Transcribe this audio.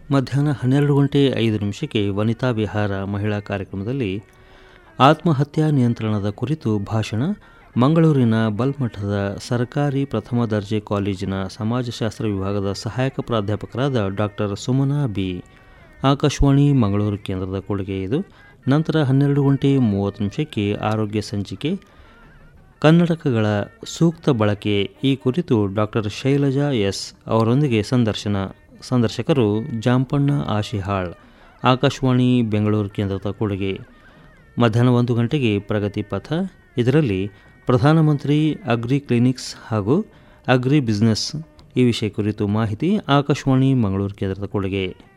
ಮಧ್ಯಾಹ್ನ ಹನ್ನೆರಡು ಗಂಟೆ ಐದು ನಿಮಿಷಕ್ಕೆ ವನಿತಾ ವಿಹಾರ ಮಹಿಳಾ ಕಾರ್ಯಕ್ರಮದಲ್ಲಿ ಆತ್ಮಹತ್ಯಾ ನಿಯಂತ್ರಣದ ಕುರಿತು ಭಾಷಣ ಮಂಗಳೂರಿನ ಬಲ್ಮಠದ ಸರ್ಕಾರಿ ಪ್ರಥಮ ದರ್ಜೆ ಕಾಲೇಜಿನ ಸಮಾಜಶಾಸ್ತ್ರ ವಿಭಾಗದ ಸಹಾಯಕ ಪ್ರಾಧ್ಯಾಪಕರಾದ ಡಾಕ್ಟರ್ ಸುಮನಾ ಬಿ ಆಕಾಶವಾಣಿ ಮಂಗಳೂರು ಕೇಂದ್ರದ ಕೊಡುಗೆ ಇದು ನಂತರ ಹನ್ನೆರಡು ಗಂಟೆ ಮೂವತ್ತು ನಿಮಿಷಕ್ಕೆ ಆರೋಗ್ಯ ಸಂಚಿಕೆ ಕನ್ನಡಕಗಳ ಸೂಕ್ತ ಬಳಕೆ ಈ ಕುರಿತು ಡಾಕ್ಟರ್ ಶೈಲಜಾ ಎಸ್ ಅವರೊಂದಿಗೆ ಸಂದರ್ಶನ ಸಂದರ್ಶಕರು ಜಾಂಪಣ್ಣ ಆಶಿಹಾಳ್ ಆಕಾಶವಾಣಿ ಬೆಂಗಳೂರು ಕೇಂದ್ರದ ಕೊಡುಗೆ ಮಧ್ಯಾಹ್ನ ಒಂದು ಗಂಟೆಗೆ ಪ್ರಗತಿ ಪಥ ಇದರಲ್ಲಿ ಪ್ರಧಾನಮಂತ್ರಿ ಅಗ್ರಿ ಕ್ಲಿನಿಕ್ಸ್ ಹಾಗೂ ಅಗ್ರಿ ಬಿಸ್ನೆಸ್ ಈ ವಿಷಯ ಕುರಿತು ಮಾಹಿತಿ ಆಕಾಶವಾಣಿ ಮಂಗಳೂರು ಕೇಂದ್ರದ ಕೊಡುಗೆ